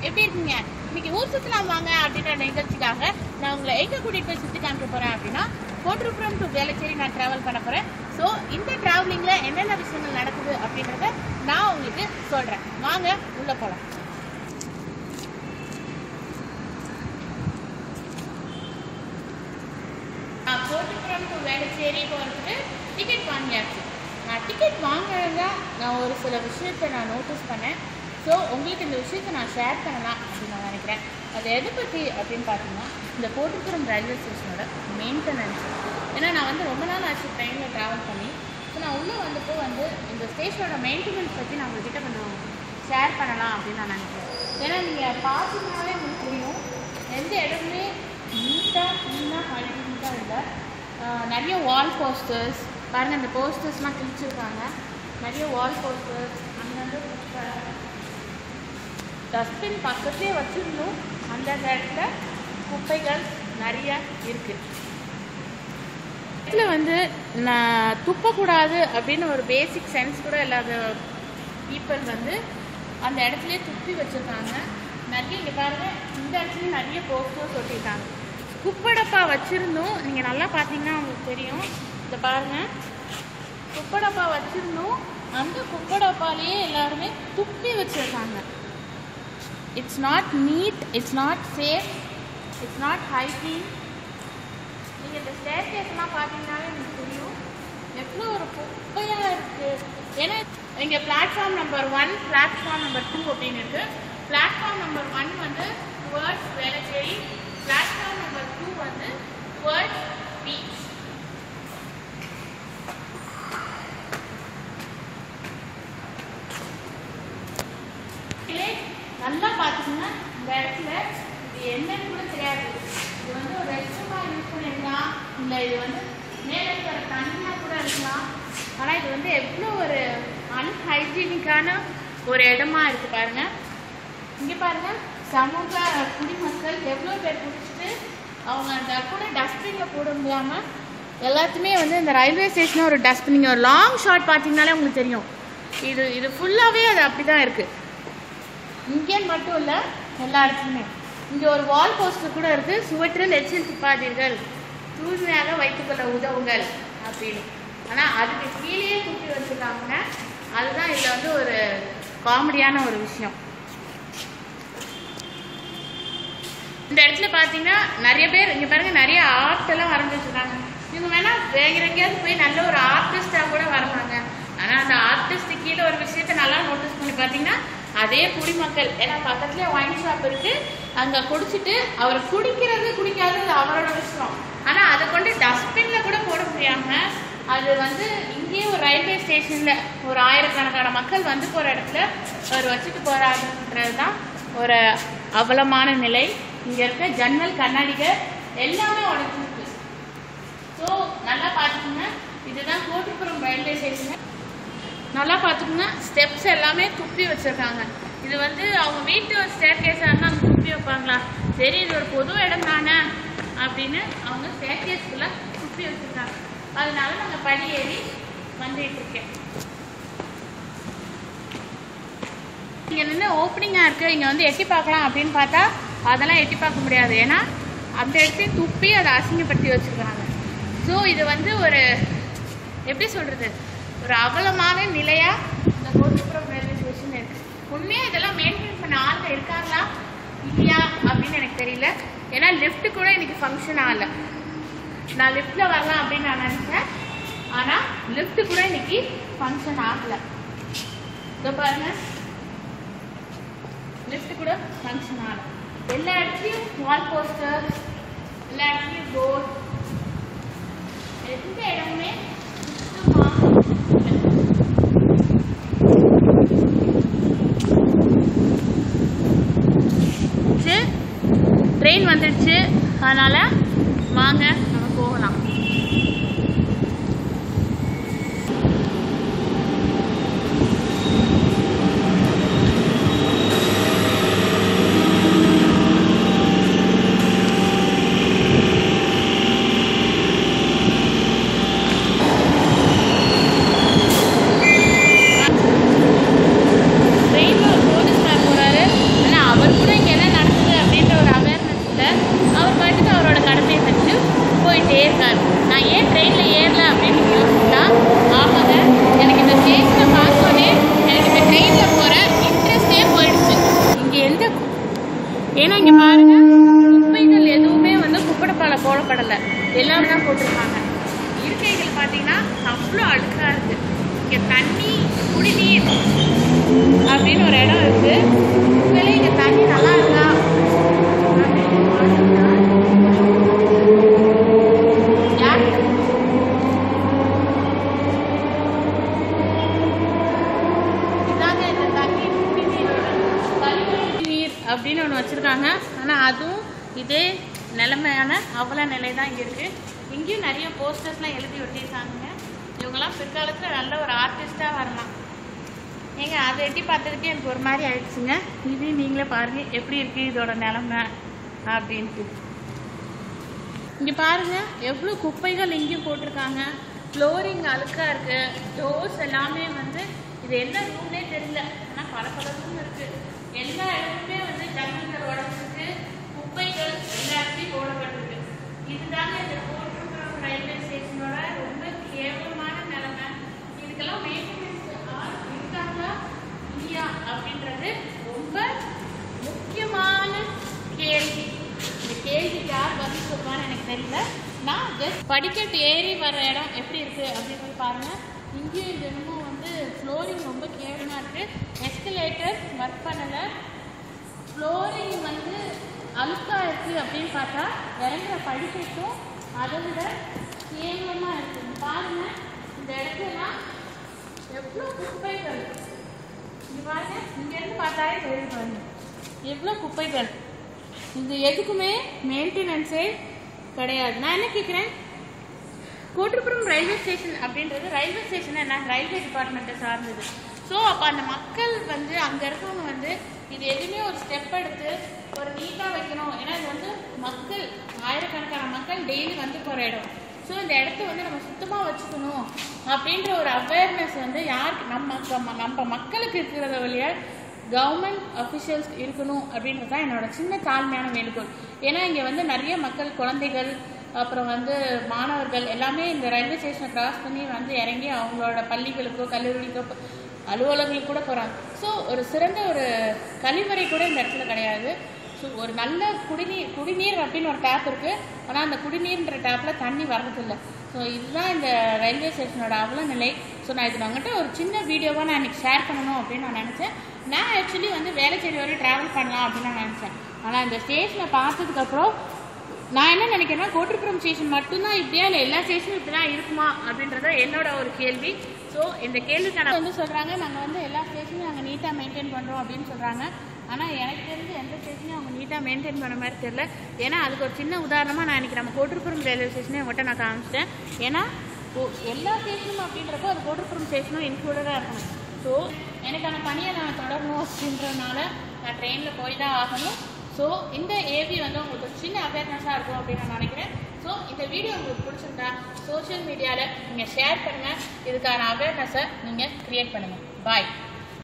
எப்படி இருக்கீங்க இன்னைக்கு ஊர் சுற்றலாம் வாங்க அப்படின்ற நிகழ்ச்சிக்காக நான் உங்களை எங்கே கூட்டிகிட்டு போய் சுற்றி காமிக்க போகிறேன் அப்படின்னா கோட்டுப்புறம் டு வேளச்சேரி நான் ட்ராவல் பண்ண போகிறேன் ஸோ இந்த ட்ராவலிங்கில் என்னென்ன விஷயங்கள் நடக்குது அப்படின்றத நான் உங்களுக்கு சொல்கிறேன் வாங்க உள்ளே போகலாம் நான் கோட்டுப்புறம் டு வேளச்சேரி போகிறதுக்கு டிக்கெட் வாங்கியாச்சு நான் டிக்கெட் வாங்குறதா நான் ஒரு சில விஷயத்தை நான் நோட்டீஸ் பண்ணேன் ஸோ உங்களுக்கு இந்த விஷயத்தை நான் ஷேர் பண்ணலாம் அப்படின்னு நான் நினைக்கிறேன் அது எதை பற்றி அப்படின்னு பார்த்தீங்கன்னா இந்த கோட்டுப்புறம் ரயில்வே ஸ்டேஷனோட மெயின்டெனன்ஸ் ஏன்னா நான் வந்து ரொம்ப நாள் ஆச்சு ட்ரெயினில் ட்ராவல் பண்ணி ஸோ நான் உள்ளே வந்தப்போ வந்து இந்த ஸ்டேஷனோட மெயின்டெனன்ஸ் பற்றி நான் உங்கள்கிட்ட கொஞ்சம் ஷேர் பண்ணலாம் அப்படின்னு நான் நினைக்கிறேன் ஏன்னா நீங்கள் பார்த்தீங்கனாலே உங்களுக்கு தெரியும் எந்த இடமுமே நீட்டாக க்ளீனாக ஹைஜீனிக்காக இல்லை ஆஹ் நிறைய வால் போஸ்டர்ஸ் பாருங்கள் இந்த போஸ்டர்ஸ்லாம் கிழிச்சிருக்காங்க நிறைய வால் போஸ்டர்ஸ் அங்கங்கே டஸ்ட்பின் பக்கத்துலேயே வச்சிருந்தோம் அந்த இடத்துல குப்பைகள் நிறைய இருக்குது இடத்துல வந்து நான் துப்பக்கூடாது அப்படின்னு ஒரு பேசிக் சென்ஸ் கூட இல்லாத பீப்புள் வந்து அந்த இடத்துலயே துப்பி வச்சுருக்காங்க நிறைய இங்கே பாருங்க இந்த இடத்துலயும் நிறைய போஸ்டர்ஸ் ஒட்டியிருக்காங்க குப்படப்பா வச்சுருந்தோம் நீங்கள் நல்லா பார்த்தீங்கன்னா உங்களுக்கு தெரியும் இதை பாருங்க குப்படப்பா வச்சுருந்தோம் அந்த குப்படப்பாலேயே எல்லாருமே துப்பி வச்சுருக்காங்க it's not neat it's not safe it's not hygiene நீங்கள் இந்த ஸ்டேர் கேஸ்லாம் பார்த்தீங்கன்னாலே எனக்கு தெரியும் எவ்வளோ ஒரு குப்பையாக இருக்குது ஏன்னா இங்கே platform number one platform number two அப்படின்னு இருக்குது பிளாட்ஃபார்ம் நம்பர் ஒன் வந்து towards Velachery platform number two வந்து டுவர்ட்ஸ் பீச் இதே நல்லா பார்த்தீங்கன்னா இந்த இடத்துல இது என்னன்னு கூட தெரியாது இது வந்து ஒரு ரெஸ்ட்ரூமாக யூஸ் பண்ணியிருக்கலாம் இல்லை இது வந்து மேலே இருக்கிற தண்ணியாக கூட இருக்கலாம் ஆனால் இது வந்து எவ்வளோ ஒரு அன்ஹைஜீனிக்கான ஒரு இடமா இருக்கு பாருங்க இங்கே பாருங்க சமூக குடிமக்கள் எவ்வளோ பேர் குடிச்சிட்டு அவங்க அந்த கூட டஸ்ட்பினில் போட முடியாமல் எல்லாத்தையுமே வந்து இந்த ரயில்வே ஸ்டேஷனில் ஒரு டஸ்ட்பின் நீங்கள் ஒரு லாங் ஷாட் பார்த்தீங்கனாலே உங்களுக்கு தெரியும் இது இது ஃபுல்லாகவே அது அப்படி தான் இருக்குது இங்கேன்னு மட்டும் இல்லை எல்லா இடத்துலையுமே இங்கே ஒரு வால் போஸ்டர் கூட இருக்குது சுவற்றில் எச்சில் துப்பாதீர்கள் தூய்மையாக வைத்துக்கொள்ள உதவுங்கள் அப்படின்னு ஆனால் அதுக்கு கீழேயே தூக்கி வச்சுருக்காங்க அதுதான் இதில் வந்து ஒரு காமெடியான ஒரு விஷயம் இந்த இடத்துல பார்த்தீங்கன்னா நிறைய பேர் இங்கே பாருங்க நிறைய ஆர்ட் எல்லாம் வரைஞ்சி வச்சுருக்காங்க இவங்க வேணா வேற எங்கேயாவது போய் நல்ல ஒரு ஆர்டிஸ்டாக கூட வரலாங்க ஆனால் அந்த ஆர்டிஸ்ட் கீழே ஒரு விஷயத்த நல்லா நோட்டீஸ் பண்ணி பார்த்தீங்கன்னா அதே குடிமக்கள் ஏன்னா பக்கத்துலேயே ஒயின் ஷாப் இருக்கு அங்கே குடிச்சிட்டு அவர் குடிக்கிறது குடிக்காதது அவரோட விஷயம் ஆனால் அதை கொண்டு டஸ்ட்பின்ல கூட போட முடியாம அது வந்து இங்கேயே ஒரு ரயில்வே ஸ்டேஷன்ல ஒரு ஆயிரக்கணக்கான மக்கள் வந்து போற இடத்துல அவர் வச்சுட்டு போறாருன்றது தான் ஒரு அவலமான நிலை இங்க இருக்க ஜன்னல் கண்ணாடிகள் எல்லாமே உடைச்சிருக்கு ஸோ நல்லா பார்த்துக்கோங்க இதுதான் கோட்டுப்புறம் ரயில்வே ஸ்டேஷன் நல்லா பார்த்துக்கோங்க ஸ்டெப்ஸ் எல்லாமே துப்பி வச்சிருக்காங்க இது வந்து அவங்க வீட்டு ஸ்டேர் கேஸாக இருந்தால் அங்கே துப்பி வைப்பாங்களா சரி இது ஒரு பொது இடம் தானே அப்படின்னு அவங்க ஸ்டேர் கேஸ்க்குள்ள துப்பி வச்சிருக்காங்க அதனால நாங்கள் படி ஏறி வந்துட்டு இருக்கேன் இங்கே நின்று ஓப்பனிங்காக இருக்குது இங்கே வந்து எட்டி பார்க்கலாம் அப்படின்னு பார்த்தா அதெல்லாம் எட்டி பார்க்க முடியாது ஏன்னா அந்த இடத்தையும் துப்பி அதை அசிங்கப்படுத்தி வச்சுருக்காங்க ஸோ இது வந்து ஒரு எப்படி சொல்கிறது ஒரு அவலமான நிலையாக இந்த கோட்டுப்புறம் ரயில்வே ஸ்டேஷன் இருக்குது உண்மையாக இதெல்லாம் மெயின்டைன் பண்ண ஆளுங்க இருக்காங்களா இல்லையா அப்படின்னு எனக்கு தெரியல ஏன்னா லிஃப்ட் கூட இன்னைக்கு ஃபங்க்ஷன் ஆகலை நான் லிஃப்ட்டில் வரலாம் அப்படின்னு நான் நினச்சேன் ஆனால் லிஃப்ட் கூட இன்னைக்கு ஃபங்க்ஷன் ஆகலை இதோ பாருங்க லிஃப்ட் கூட ஃபங்க்ஷன் ஆகலை எல்லா இடத்துலையும் வால் போஸ்டர் எல்லா இடத்துலையும் போர்ட் எந்த இடமுமே சுத்தமா இல்லை. ட்ரெயின் வந்துடுச்சு அதனால வாங்க நம்ம போகலாம் ட்ரெயினில் ஒரு போலீஸ்கார் போகிறாரு ஆனால் ஒரு முறை இங்கே என்ன நடக்குது அப்படின்ற ஒரு அவேர்னஸில் அவர் பாட்டுக்கு அவரோட கடமையை வச்சு போயிட்டே இருக்காரு நான் ஏன் ட்ரெயினில் ஏறல அப்படின்னு நீங்க யோசிச்சா ஆமாங்க எனக்கு இந்த ஸ்டேஷனை பார்த்தோன்னே எனக்கு இந்த ட்ரெயினில் போகிற இன்ட்ரெஸ்டே போயிடுச்சு இங்கே எந்த ஏன்னா இங்கே பாருங்க குப்பைகள் எதுவுமே வந்து குப்படப்பால போடப்படலை எல்லாமே தான் போட்டிருக்காங்க இருக்கைகள் பார்த்தீங்கன்னா அவ்வளோ அழுக்காக இருக்குது இங்கே தண்ணி குடிநீர் அப்படின்னு ஒரு இடம் இருக்கு உண்மையிலே இங்கே தண்ணி நல்லா இருக்கா அப்படின்னு பார்த்தீங்கன்னா, யார் இதாங்க இந்த தண்ணீர் குடிநீரோட கழிவு நீர் அப்படின்னு ஒன்று வச்சுருக்காங்க ஆனால் அதுவும் இதே நிலைமையான அவல நிலை தான் இங்கே இருக்குது இங்கேயும் நிறைய போஸ்டர்ஸ்லாம் எழுதி ஒட்டியிருக்காங்க இவங்கெல்லாம் பிற்காலத்தில் நல்ல ஒரு ஆர்டிஸ்டாக வரலாம் ஏங்க அதை எட்டி பார்த்ததுக்கே எனக்கு ஒரு மாதிரி ஆயிடுச்சுங்க இது நீங்களே பாருங்க எப்படி இருக்கு இதோட நிலமை அப்படின்ட்டு இங்க பாருங்க எவ்வளோ குப்பைகள் இங்கேயும் போட்டிருக்காங்க ஃப்ளோரிங் அழுக்கா இருக்கு டோர்ஸ் எல்லாமே வந்து இது என்ன ரூம்னே தெரியல ஆனால் பல பல ரூம் இருக்கு எல்லா இடமுமே வந்து ஜன்னல்கள் உடஞ்சிருக்கு குப்பைகள் எல்லா இடத்துலையும் போடப்பட்டிருக்கு இதுதாங்க இந்த கோட்டூர் ரயில்வே ஸ்டேஷனோட ரொம்ப கேவலமான நிலைமை இதுக்கெல்லாம் மெயின்டெனன்ஸ் ஆள் இருக்காங்களா இல்லையா அப்படின்றது ரொம்ப முக்கியமான கேள்வி இந்த கேள்விக்கு யார் பதில் சொல்லுவான்னு எனக்கு தெரியல நான் ஜஸ்ட் படிக்கட்டு ஏறி வர இடம் எப்படி இருக்கு அப்படின்னு பாருங்க இங்கேயும் இந்த இன்னமும் வந்து ஃப்ளோரிங் ரொம்ப கேவலமாக இருக்கு எஸ்கலேட்டர் ஒர்க் பண்ணலை ஃப்ளோரிங் வந்து அழுக்கா இருக்கு அப்படின்னு பார்த்தா இறங்குற படிக்கட்டும் அதை விட கேவலமாக இருக்கு இங்க பாருங்க இந்த இடத்துலலாம் எவ்வளோ குப்பைகள் இங்க பாருங்க இங்கேருந்து பார்த்தாலே தெரியும் பாருங்க எவ்வளோ குப்பைகள் இது எதுக்குமே மெயின்டெனன்ஸே கிடையாது நான் என்ன கேட்குறேன் கோட்டுப்புறம் ரயில்வே ஸ்டேஷன் அப்படின்றது ரயில்வே ஸ்டேஷன் என்ன ரயில்வே டிபார்ட்மெண்ட்டை சார்ந்தது ஸோ அப்போ அந்த மக்கள் வந்து அங்கே இருக்கவங்க வந்து இது எதுவுமே ஒரு ஸ்டெப் எடுத்து ஒரு நீட்டாக வைக்கணும் ஏன்னா இது வந்து மக்கள் ஆயிரக்கணக்கான மக்கள் டெய்லி வந்து போகிற இடம் ஸோ இந்த இடத்த வந்து நம்ம சுத்தமாக வச்சுக்கணும் அப்படின்ற ஒரு அவேர்னஸ் வந்து யாருக்கு நம்ம நம்ம- நம்ம மக்களுக்கு இருக்கிறத வழியா கவர்மெண்ட் அஃபிஷியல்ஸ் இருக்கணும் அப்படின்றது தான் என்னோட சின்ன தாழ்மையான வேண்டுகோள் ஏன்னா இங்கே வந்து நிறைய மக்கள் குழந்தைகள் அப்புறம் வந்து மாணவர்கள் எல்லாமே இந்த ரயில்வே ஸ்டேஷனை கிராஸ் பண்ணி வந்து இறங்கி அவங்களோட பள்ளிகளுக்கோ கல்லூரிகளுக்கோ ப- அலுவலகங்களுக்கு கூட போகிறாங்க ஸோ ஒரு சிறந்த ஒரு கழிவறை கூட இந்த இடத்துல கிடையாது ஸோ ஒரு நல்ல குடிநீர் குடிநீர் அப்படின்னு ஒரு டேப் இருக்குது ஆனால் அந்த குடிநீர்ன்ற டேப்பில் தண்ணி வர்றதில்லை ஸோ இதுதான் இந்த ரயில்வே ஸ்டேஷனோட அவல நிலை ஸோ நான் இது உங்கள்கிட்ட ஒரு சின்ன வீடியோவாக நான் இன்னைக்கு ஷேர் பண்ணணும் அப்படின்னு நான் நினச்சேன் நான் ஆக்சுவலி வந்து வேலைச்சேரி வரை ட்ராவல் பண்ணலாம் அப்படின்னு நான் நினச்சேன் ஆனால் இந்த ஸ்டேஷனை பார்த்ததுக்கப்புறம் நான் என்ன நினைக்கிறேன்னா கோட்டுப்புறம் ஸ்டேஷன் மட்டும்தான் இப்படியா இல்லை எல்லா ஸ்டேஷனும் இப்படி தான் இருக்குமா அப்படின்றத என்னோட ஒரு கேள்வி ஸோ இந்த கேள்விக்கான வந்து சொல்கிறாங்க நாங்கள் வந்து எல்லா ஸ்டேஷனையும் நாங்கள் நீட்டாக மெயின்டைன் பண்ணுறோம் அப்படின்னு சொல்கிறாங்க ஆனால் எனக்கு தெரிஞ்சு எந்த ஸ்டேஷனையும் அவங்க நீட்டாக மெயின்டைன் பண்ண மாதிரி தெரியல ஏன்னா அதுக்கு ஒரு சின்ன உதாரணமாக நான் இன்னைக்கு நம்ம கோட்டுப்புறம் ரயில்வே ஸ்டேஷனே உங்கள்கிட்ட நான் காமிச்சிட்டேன் ஏன்னா ஓ- எல்லா ஸ்டேஷனும் அப்படின்றப்போ அது கோட்டுப்புறம் ஸ்டேஷனும் இன்க்ளூடடாக இருக்கணும் ஸோ எனக்கான பணியை நான் தொடரணும் அப்படின்றதுனால நான் ட்ரெயினில் போய் தான் ஆகணும் ஸோ இந்த ஏவி வந்து உங்களுக்கு ஒரு சின்ன அவேர்னஸாக இருக்கும் அப்படின்னு நான் நினைக்கிறேன் ஸோ இந்த வீடியோ உங்களுக்கு பிடிச்சிருந்தா சோஷியல் மீடியாவில் நீங்கள் ஷேர் பண்ணுங்கள் இதுக்கான அவேர்னஸை நீங்கள் க்ரியேட் பண்ணுங்கள் பாய்